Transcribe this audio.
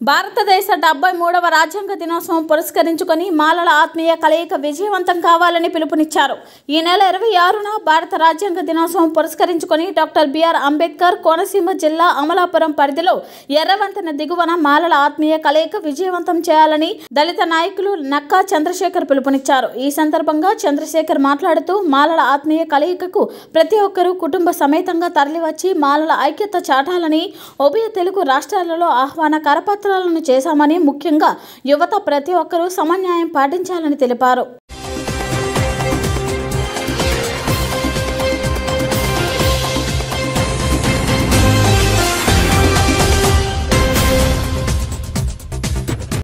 భారతదేశ డెబ్బై మూడవ రాజ్యాంగ దినోత్సవం పురస్కరించుకొని మాలల ఆత్మీయ కలయిక విజయవంతం కావాలని పిలుపునిచ్చారు ఈ నెల ఇరవై ఆరున భారత రాజ్యాంగ దినోత్సవం పురస్కరించుకొని డాక్టర్ బిఆర్ అంబేద్కర్ కోనసీమ జిల్లా అమలాపురం పరిధిలో ఎర్రవంతెన దిగువన మాలల ఆత్మీయ కలయిక విజయవంతం చేయాలని దళిత నాయకులు నక్కా చంద్రశేఖర్ పిలుపునిచ్చారు ఈ సందర్భంగా చంద్రశేఖర్ మాట్లాడుతూ మాలల ఆత్మీయ కలయికకు ప్రతి ఒక్కరూ కుటుంబ సమేతంగా తరలివచ్చి మాలల ఐక్యత చాటాలని ఉభయ తెలుగు రాష్ట్రాలలో ఆహ్వాన కరపత్రాలను చేశామని ముఖ్యంగా యువత ప్రతి ఒక్కరూ సమన్యాయం పాటించాలని తెలిపారు